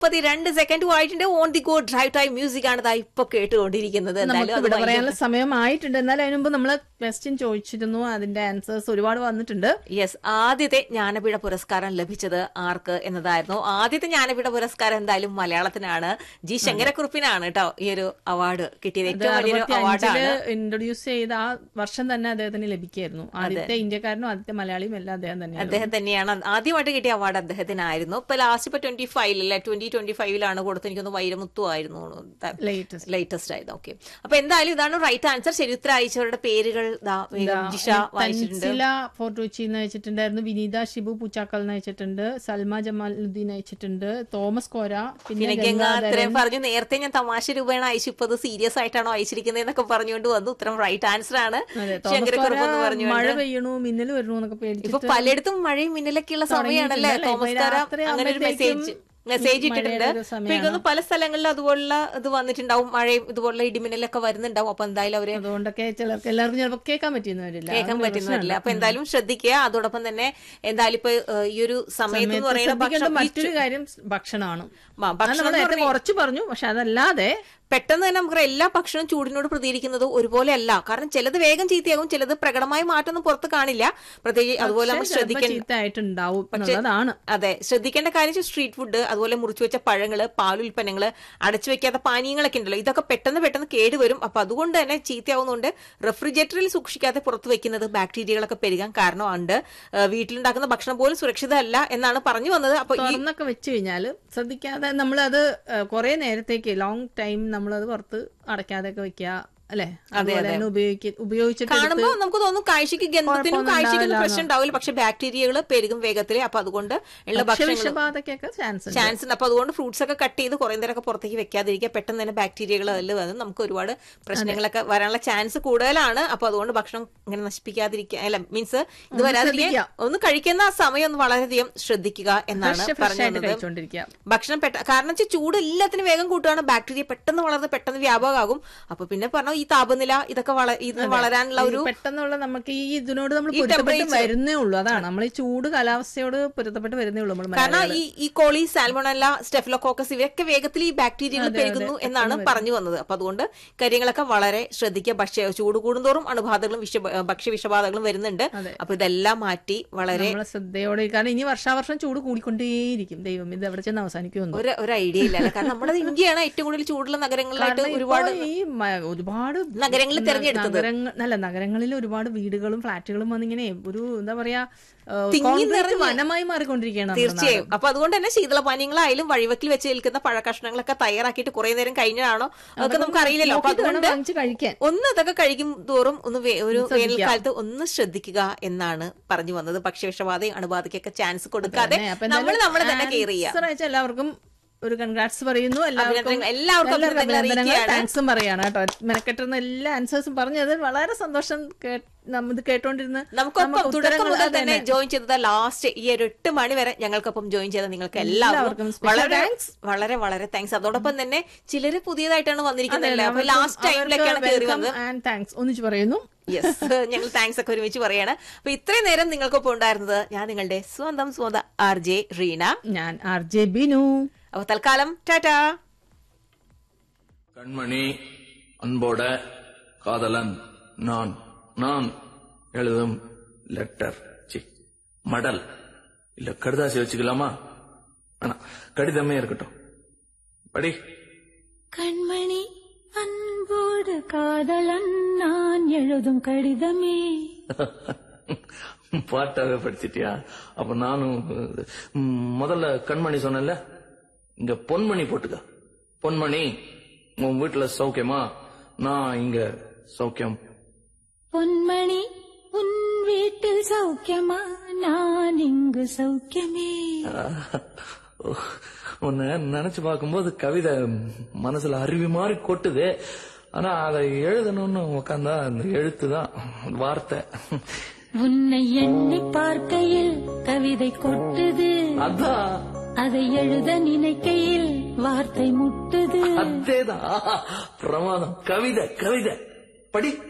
മുപ്പത്തിരണ്ട് സെക്കൻഡും ആയിട്ടുണ്ട് on the go drive time music ആണ് ദാ ഇപ്പൊ കേട്ടുകൊണ്ടിരിക്കുന്നത് നമുക്ക് എന്തായാലും അത് ഇവിടെ ഭയങ്കര- പറയാനുള്ള സമയമായിട്ടുണ്ട് എന്നാലും അതിന് മുമ്പ് നമ്മള് ക്വസ്റ്റ്യൻ ചോദിച്ചിരുന്നു അതിന്റെ ആൻസേഴ്സ് ഒരുപാട് വന്നിട്ടുണ്ട് യെസ് ആദ്യത്തെ ജ്ഞാനപീഠ പുരസ്കാരം ലഭിച്ചത് ആർക്ക് എന്നതായിരുന്നു ആദ്യത്തെ ജ്ഞാനപീഠ പുരസ്കാരം എന്തായാലും മലയാളത്തിനാണ് ജി ശങ്കരക്കുറുപ്പിനാണ് കേട്ടോ ഈ ഒരു അവാർഡ് കിട്ടിയത് ഏറ്റവും വലിയൊരു അവാർഡാണ് ഇൻട്രൊഡ്യൂസ് ചെയ്ത ആ വർഷം തന്നെ അദ്ദേഹത്തിന് ലഭിക്കായിരുന്നു ആദ്യത്തെ ഇന്ത്യക്കാരനും ആദ്യത്തെ മലയാളിയും എല്ലാം അദ്ദേഹം തന്നെയാണ് അദ്ദേഹം തന്നെയാണ് ആദ്യമായിട്ട് കിട്ടിയ അവാർഡ് അദ്ദേഹത്തിനായിരുന്നു ഇപ്പൊ ലാസ്റ്റ് ഇപ്പൊ ട്വന്റി ഫൈവിലല്ലേ ട്വന്റി ട്വന്റി ഫൈവിലാണ് കൊടുത്ത് എനിക്കൊന്ന് വൈരമുത്തു ആയിരുന്നു ലേറ്റസ്റ്റ് ലേറ്റസ്റ്റ് ആയത് ഓക്കെ അപ്പൊ എന്തായാലും ഇതാണ് റൈറ്റ് ആൻസർ ചരിത്ര അയച്ചവരുടെ പേരുകൾ ദാ വേഗം ജിഷ വായിച്ചിട്ടുണ്ട് തൻസില ഫോർട്ട് കൊച്ചി എന്ന് അയച്ചിട്ടുണ്ടായിരുന്നു വിനീത ഷിബു പൂച്ചാക്കൽ എന്ന് അയച്ചിട്ടുണ്ട് സൽമ ജമാലുദ്ദീൻ അയച്ചിട്ടുണ്ട് തോമസ് കോര പിന്നെ പിന്നെ ഗംഗാധരൻ പറഞ്ഞു നേരത്തെ ഞാൻ തമാശ രൂപേണ അയച്ചു ഇപ്പൊ അത് സീരിയസ് ആയിട്ടാണോ അയച്ചിരിക്കുന്നത് എന്നൊക്കെ പറഞ്ഞുകൊണ്ട് വന്നു ഉത്തരം റൈറ്റ് ആൻസർ ആണ് അതെ, തോമസ് ശങ്കരക്കുറുപ്പ് എന്ന് കോര പറഞ്ഞു മഴ പെയ്യണു മിന്നൽ വരണു എന്നൊക്കെ ഇപ്പൊ പേടിച്ചിട്ട് പലയിടത്തും മഴയും മിന്നലൊക്കെയുള്ള സമയമാണല്ലേ തുടങ്ങിയിട്ടുണ്ടല്ലേ? തോമസ് ഇപ്പൊ കാര രാത്രി അങ്ങനെ ഒരു ആവുമ്പഴത്തേക്കും മെസ്സേജ് മെസ്സേജ് ഇട്ടിട്ടുണ്ട് മഴയുടെ ഒരു അപ്പൊ എനിക്ക് തോന്നുന്നു പല സ്ഥലങ്ങളിലും അതുപോലുള്ള ഇത് വന്നിട്ടുണ്ടാവും മഴയും ഇതുപോലുള്ള ഇടിമിന്നലൊക്കെ വരുന്നുണ്ടാവും അപ്പൊ എന്തായാലും അവര് അതുകൊണ്ടൊക്കെ ചിലർക്ക് എല്ലാവർക്കും ചിലപ്പോൾ കേൾക്കാൻ പറ്റുന്ന വരില്ല കേൾക്കാൻ പറ്റുന്നില്ല അപ്പൊ എന്തായാലും ശ്രദ്ധിക്കുക അതോടൊപ്പം തന്നെ എന്തായാലും ഇപ്പൊ ഏഹ്, ഈ ഒരു സമയത്ത് എന്ന് പറയുന്ന ശ്രദ്ധിക്കേണ്ട ഭക്ഷണം മറ്റൊരു കാര്യം ഭക്ഷണമാണ് മ- അത് ഭക്ഷണം നമ്മൾ നേരത്തെ കുറച്ച് പറഞ്ഞു പക്ഷെ അതല്ലാതെ പെട്ടെന്ന് തന്നെ നമുക്ക് എല്ലാ ഭക്ഷണം ചൂടിനോട് പ്രതികരിക്കുന്നത് ഒരുപോലെ അല്ല കാരണം ചിലത് വേഗം ചീത്തയാകും ചിലത് പ്രകടമായ മാറ്റമൊന്നും പുറത്ത് കാണില്ല പ്രത്യേകിച്ച് അതുപോലെ നമ്മൾ ചിലപ്പോൾ ശ്രദ്ധിക്കേണ്ട ചീത്തയായിട്ടുണ്ടാവും എന്നുള്ളതാണ് അതെ ശ്രദ്ധിക്കേണ്ട കാര്യം സ്ട്രീറ്റ് ഫുഡ് അതുപോലെ മുറിച്ചു വെച്ച പഴങ്ങള് പാലുൽപ്പന്നങ്ങള് അടച്ചു വെക്കാത്ത പാനീയങ്ങളൊക്കെ ഉണ്ടല്ലോ ഇതൊക്കെ പെട്ടെന്ന് പെട്ടെന്ന് കേടുവരും അപ്പൊ അതുകൊണ്ട് തന്നെ ചീത്തയാവുന്നതുകൊണ്ട് റെഫ്രിജറേറ്ററിൽ സൂക്ഷിക്കാതെ പുറത്ത് വെക്കുന്നത് ബാക്ടീരിയകളൊക്കെ പെരുകാൻ കാരണമുണ്ട് ഏഹ് വീട്ടിലുണ്ടാക്കുന്ന ഭക്ഷണം പോലും സുരക്ഷിതമല്ല എന്നാണ് പറഞ്ഞു വന്നത് അപ്പൊ ഈ തുറന്നൊക്കെ വെച്ച് കഴിഞ്ഞാൽ ശ്രദ്ധിക്കാതെ നമ്മളത് കുറെ നേരത്തേക്ക് ലോങ് ടൈം നമ്മളത് പുറത്ത് അടയ്ക്കാതെയൊക്കെ വെക്കുക അല്ലെ അതുപോലെ തന്നെ ഉപയോഗിക്ക ഉപയോഗിച്ചിട്ട് കാണുമ്പോ നമുക്ക് തോന്നും കാഴ്ചക്ക് ഗന്ധത്തിനും കുഴപ്പമൊന്നും കാഴ്ചയ്ക്കൊന്നും ഉണ്ടാവില്ല പ്രശ്നം ഉണ്ടാവില്ല പക്ഷെ ബാക്ടീരിയകൾ പെരുകും വേഗത്തിൽ അപ്പൊ അതുകൊണ്ട് ഉള്ള ഭക്ഷണങ്ങൾ വിഷബാധക്കൊക്കെ ചാൻസ് ഉണ്ട് ചാൻസ് ഉണ്ട് അപ്പൊ അതുകൊണ്ട് ഫ്രൂട്ട്സ് ഒക്കെ കട്ട് ചെയ്ത് കുറെ നേരമൊക്കെ പുറത്തേക്ക് വെക്കാതിരിക്കുക പെട്ടെന്ന് തന്നെ ബാക്ടീരിയകൾ അതിൽ വന്ന് നമുക്ക് ഒരുപാട് പ്രശ്നങ്ങളൊക്കെ വരാനുള്ള ചാൻസ് കൂടുതലാണ് അപ്പൊ അതുകൊണ്ട് ഭക്ഷണം ഇങ്ങനെ നശിപ്പിക്കാതിരിക്കുക അല്ല മീൻസ് ഇത് വരാതിരിക്കുക ഒന്ന് കഴിക്കുന്ന ആ സമയം ഒന്ന് വളരെയധികം ശ്രദ്ധിക്കുക എന്നാണ് ഫ്രഷ് ഫ്രഷ് പറഞ്ഞു ആയിട്ട് വന്നത് കഴിച്ചോണ്ടിരിക്കുക ഭക്ഷണം പെട്ട കാരണം വെച്ചാൽ ചൂട് എല്ലാത്തിനും വേഗം കൂട്ടുകയാണ് ബാക്ടീരിയ പെട്ടെന്ന് വളർന്ന് പെട്ടെന്ന് വ്യാപകമാകും അപ്പൊ പിന്നെ പറഞ്ഞു ഈ താപനില ഇതൊക്കെ വള ഇതിന് വളരാനുള്ള ഒരു ഈ പെട്ടെന്നുള്ള നമുക്ക് ഈ ഇതിനോട് നമ്മൾ പൊരുത്തപ്പെട്ട് വരുന്നേ ഉള്ളൂ അതാണ് നമ്മൾ ഈ ചൂട് കാലാവസ്ഥയോട് പൊരുത്തപ്പെട്ട് വരുന്നേ ഉള്ളൂ നമ്മൾ കാരണം ഈ ഈ കോളി സാൽമോണല്ല സ്റ്റെഫ്ലോകോക്കസ് ഇവയൊക്കെ വേഗത്തിൽ ഈ ബാക്ടീരിയകൾ പെരുകുന്നു എന്നാണ് പറഞ്ഞു വന്നത് അപ്പൊ അതുകൊണ്ട് കാര്യങ്ങളൊക്കെ വളരെ ശ്രദ്ധിക്കുക ഭക്ഷ്യ ചൂട് കൂടുന്തോറും അണുബാധകളും വിഷ ഭക്ഷ്യ വിഷബാധകളും വരുന്നുണ്ട് അപ്പൊ ഇതെല്ലാം മാറ്റി വളരെ നമ്മളെ ശ്രദ്ധയോടെ കാരണം ഇനി വർഷാവർഷം ചൂട് കൂടിക്കൊണ്ടേയിരിക്കും ദൈവം ഇത് എവിടെ ചെന്ന് അവസാനിക്കുമെന്ന് ഒരു ഒരു ഐഡിയ ഇല്ല അല്ലേ? കാരണം നമ്മുടെ ഇന്ത്യയാണ് ഏറ്റവും കൂടുതൽ ചൂടുള്ള നഗരങ്ങളിലായിട്ട് ഒരുപാട് ഈ മ- ഒരുപാട് നഗരങ്ങൾ തെരഞ്ഞെടുത്തത് നഗരങ്ങൾ അല്ല നഗരങ്ങളിൽ ഒരുപാട് വീടുകളും ഫ്ലാറ്റുകളും വന്നിങ്ങനെ ഒരു എന്താ പറയാ ഏഹ്, തിങ്ങി കോൺക്രീറ്റ് നിറഞ്ഞ് വനമായി മാറിക്കൊണ്ടിരിക്കുകയാണ് നമ്മുടെ തീർച്ചയായും അപ്പൊ അതുകൊണ്ട് തന്നെ ശീതളപാനീയങ്ങളായാലും വഴിവെക്കിൽ വെച്ച് നിൽക്കുന്ന പഴക്കഷ്ണങ്ങളൊക്കെ തയ്യാറാക്കിയിട്ട് കുറെ നേരം കഴിഞ്ഞാണോ അതൊക്കെ നമുക്ക് അറിയില്ലല്ലോ അപ്പൊ നോക്കിയിട്ട് വേണം അതുകൊണ്ട് വാങ്ങിച്ച് കഴിക്കാൻ ഒന്ന് ഇതൊക്കെ കഴിക്കും തോറും ഒന്ന് വേ- ഒരു വേനൽക്കാലത്ത് ഒന്ന് ശ്രദ്ധിക്കുക എന്നാണ് പറഞ്ഞു വന്നത് ഭക്ഷ്യവിഷബാധയും അണുബാധയ്ക്കൊക്കെ ചാൻസ് കൊടുക്കാതെ തന്നെ. അപ്പൊ നമ്മൾ നമ്മൾ തന്നെ കെയർ ചെയ്യുക answer അയച്ച എല്ലാവർക്കും ഒരു കൺഗ്രാറ്റ്സ് പറയുന്നു എല്ലാവർക്കും അഭിനന്ദനങ്ങൾ. എല്ലാവർക്കും അഭിനന്ദനങ്ങൾ അറിയിക്കുകയാണ്. താങ്ക്സും പറയാണ് കേട്ടോ മെനക്കെട്ടുന്ന എല്ലാ ആൻസേഴ്സും പറഞ്ഞത് വളരെ സന്തോഷം കേ- നമ്മ ഇത് കേട്ടോണ്ടിരുന്ന് നമുക്കൊപ്പം നമുക്ക് തുടക്കം ഉത്തരങ്ങൾ മുതൽ അത് തന്നെ ജോയിൻ ചെയ്തത് ലാസ്റ്റ് ഈ ഒരു എട്ട് മണി വരെ ഞങ്ങൾക്കൊപ്പം ജോയിൻ ചെയ്ത നിങ്ങൾക്ക് എല്ലാവർക്കും എല്ലാവർക്കും special വളരെ thanks. വളരെ വളരെ താങ്ക്സ് അതോടൊപ്പം തന്നെ ചിലര് പുതിയതായിട്ടാണ് വന്നിരിക്കുന്നത് അപ്പൊ ലാസ്റ്റ് ടൈമിലൊക്കെയാണ് കയറി വന്നത് ആൻഡ് താങ്ക്സ് ഒന്നിച്ച് പറയുന്നു യെസ് ഞങ്ങൾ താങ്ക്സ് ഒക്കെ ഒരുമിച്ച് പറയാണ് അപ്പൊ ഇത്രയും നേരം നിങ്ങൾക്കൊപ്പം ഉണ്ടായിരുന്നത് ഞാൻ നിങ്ങളുടെ സ്വന്തം സ്വന്തം ആർ ജെ റീന ഞാൻ ആർ ജെ ബിനു അപ്പൊ തൽക്കാലം ടാറ്റാ கண்மணி அன்போட காதலன் நான் நான் எழுதும் லெட்டர் சி மடல் இல்ல கடுதாசி வச்சுக்கலாமா ஆனா கடிதமே இருக்கட்டும் படி கண்மணி அன்போடு காதலன் நான் எழுதும் கடிதமே பாட்டாவே படிச்சிட்டியா அப்ப நானும் ம், முதல்ல கண்மணி சொன்னேன்ல இங்க பொன்மணி போட்டுக்க பொன்மணி உன் வீட்டுல சௌக்கியமா நான் இங்க சௌக்கியம் பொன்மணி உன் வீட்டில் சௌக்கியமா நான் இங்கு சௌக்கியமே உன்னை நினைச்சு பார்க்கும்போது கவிதை மனசுல அருவி மாதிரி கொட்டுது ஆனா அதை எழுதணும்னு உக்காந்தா அந்த எழுத்து தான் வார்த்தை உன்னை எண்ணி பார்க்கையில் கவிதை கொட்டுது அதான் அதை எழுத நினைக்கையில் வார்த்தை முட்டுது அதேதான் பிரமாதம் கவிதை கவிதை படி